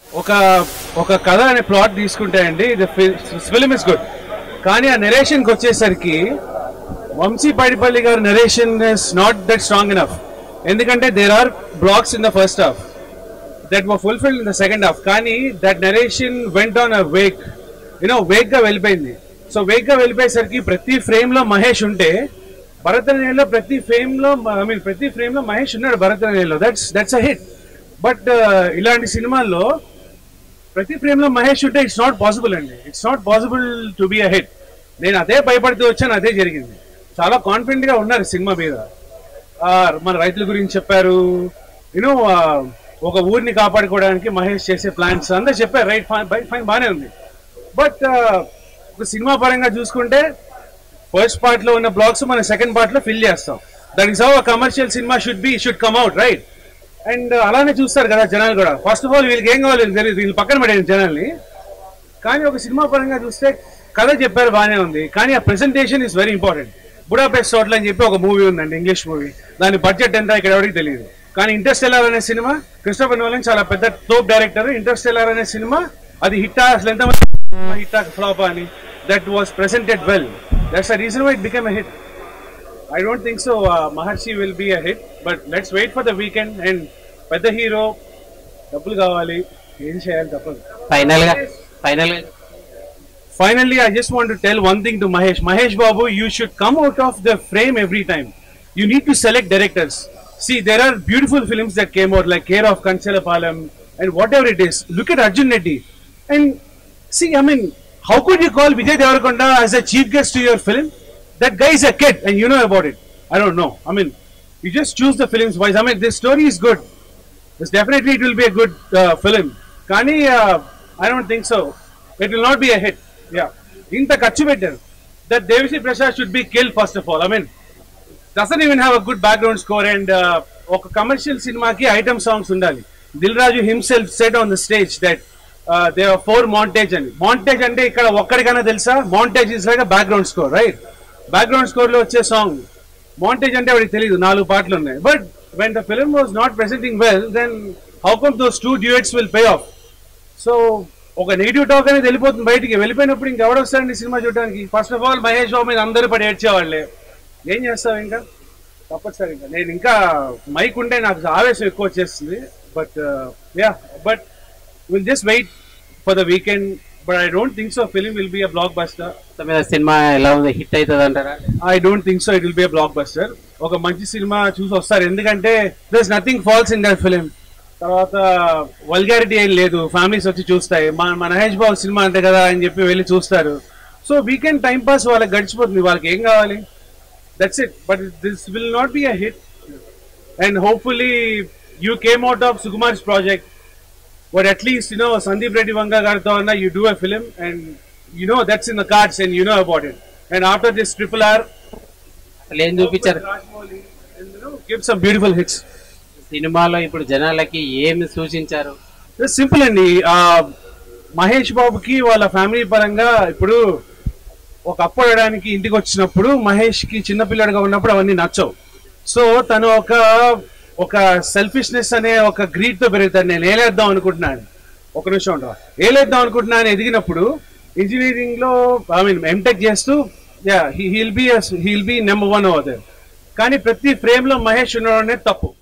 ఒక ఒక కథ అనే ప్లాట్ తీసుకుంటే అండి ఫిలిం ఇస్ గుడ్ కానీ ఆ నెరేషన్కి వచ్చేసరికి వంశీ పైడిపల్లి గారి narration is not that strong enough ఎందుకంటే there are blocks in the first half that were fulfill in the second half కానీ that narration went on a wake you know wake గా వెళ్ళిపోయింది so Wake గా వెళ్ళిపోయేసరికి ప్రతి ఫ్రేమ్ లో మహేష్ ఉంటే భరతనాట్యంలో ప్రతి frame లో ఐ మీన్ ప్రతి ఫ్రేమ్ లో మహేష్ ఉన్నాడు భరతనాట్యంలో that's that's a hit but ఇలాంటి సినిమాల్లో ప్రతి ఫ్రేమ్ లో మహేష్ ఉంటే ఇట్స్ నాట్ పాసిబుల్ అండి it's not possible to be a hit నేను అదే భయపడుతూ వచ్చాను అదే జరిగింది చాలా కాన్ఫిడెంట్ గా ఉన్నారు సినిమా మీద ఆ, మన రైతుల గురించి చెప్పారు యూనో ఒక ఊరిని కాపాడుకోవడానికి మహేష్ చేసే ప్లాన్స్ అందరూ చెప్పారు రైట్ ఫైన్ ఫైన్ బాగానే ఉంది బట్ ఒక సినిమా పరంగా చూసుకుంటే ఫస్ట్ పార్ట్ లో ఉన్న బ్లాక్స్ మనం సెకండ్ పార్ట్ లో ఫిల్ చేస్తాం దట్ ఈస్ హౌ కమర్షియల్ సినిమా should be should come out right and అలానే చూస్తారు కదా జనాలు కూడా ఫస్ట్ ఆఫ్ ఆల్ వీళ్ళకి ఏం కావాలి తెలియదు వీళ్ళు పక్కన పడేది జనాల్ని కానీ ఒక సినిమా పరంగా చూస్తే కథ చెప్పారు బాగానే ఉంది కానీ ఆ presentation is very important Budapest hotel అని చెప్పి ఒక మూవీ ఉందండి ఇంగ్లీష్ మూవీ దాని బడ్జెట్ ఎంత ఇక్కడ ఎవరికి తెలియదు కానీ ఇంటర్స్టెల్లార్ అనే సినిమా క్రిస్టోఫర్ నోలన్ చాలా పెద్ద టోప్ డైరెక్టర్ ఇంటర్స్టెల్లార్ అనే సినిమా అది హిట్ అసలు ఎంత హిట్ ఫ్లాప్ అని that was presented well that's the reason why it become a hit I don't think so Maharshi will be a hit but let's wait for the weekend and పెద్ద hero డబ్బులు కావాలి ఏం చేయాలి తప్పదు final గా final గా Finally, I just want to tell one thing to Mahesh. Mahesh Babu, you should come out of the frame every time. You need to select directors. See, there are beautiful films that came out, like Care of Kanchalapalam and whatever it is. Look at Arjun Reddy. And see, I mean, how could you call Vijay Devarakonda as a chief guest to your film? That guy is a kid and you know about it. I don't know. I mean, you just choose the films wise. I mean, this story is good. Yes, definitely it will be a good uh, film. Kani, uh, I don't think so. It will not be a hit. Yeah. ఇంత ఖర్చు పెట్టారు that Devi Sri Prasad should be kill first of all I mean doesn't even have a good background score and ఒక commercial సినిమాకి item songs ఉండాలి Dil Raju himself set on the stage that they for montage అని montage అంటే ఇక్కడ ఒక్కడికైనా తెలుసా montage is like background score right background score లో వచ్చే సాంగ్ మాంటేజ్ అంటే వాడికి తెలియదు నాలుగు పాటలు ఉన్నాయి but when the film was not presenting well then how come those two duets will pay off so ఒక నెగిటివ్ టాక్ అనేది వెళ్ళిపోతుంది బయటికి వెళ్ళిపోయినప్పుడు ఇంకెవడు వస్తారండి సినిమా చూడడానికి first of all Mahesh Babu మీద అందరూ పడి ఏడ్చేవాళ్ళే ఏం చేస్తావు ఇంకా తప్పదు సార్ ఇంకా నేను ఇంకా మైక్ ఉంటే నాకు ఆవేశం ఎక్కువ వచ్చేస్తుంది but yeah but will just wait for the weekend but I don't think so film will be a blockbuster మొత్తం మీద సినిమా ఎలా ఉంది హిట్ అవుతుంది అంటారా I don't think so it will be a blockbuster ఒక మంచి సినిమా చూసి వస్తారు ఎందుకంటే there's nothing falls in that film తర్వాత వల్గారిటీ ఏం లేదు ఫ్యామిలీస్ వచ్చి చూస్తాయి మన మన మహేష్ బాబు సినిమా అంతే కదా అని చెప్పి వెళ్ళి చూస్తారు సో వీకెండ్ టైం పాస్ వాళ్ళకి గడిచిపోతుంది వాళ్ళకి ఏం కావాలి that's it but this will not be a hit and hopefully you came out of Sukumar's project but at least you know Sandeep Reddy Vanga గారితో అన్న you do a film and you know that's in the cards and you know about it and after this triple R అసలు ఏం చూపించారు give some beautiful hits సినిమాలో ఇప్పుడు జనాలకి ఏమి సూచించారు సింపుల్ అండి ఆ మహేష్ బాబుకి వాళ్ళ ఫ్యామిలీ పరంగా ఇప్పుడు ఒక అప్పు అడగడానికి ఇంటికి వచ్చినప్పుడు మహేష్ కి చిన్నపిల్లడిగా ఉన్నప్పుడు అవన్నీ నచ్చవు సో తను ఒక ఒక సెల్ఫిష్నెస్ అనే ఒక గ్రీడ్ తో పెరుగుతాడు నేను ఏలేద్దాం అనుకుంటున్నాను ఒక నిమిషం ఉండరా ఏలేద్దాం అనుకుంటున్నాను ఎదిగినప్పుడు ఇంజనీరింగ్ లో ఐ మీన్ ఎంటెక్ చేస్తూ yeah he'll be he'll be number one అవుతారు కానీ ప్రతి ఫ్రేమ్ లో మహేష్ ఉండడం అనేది తప్పు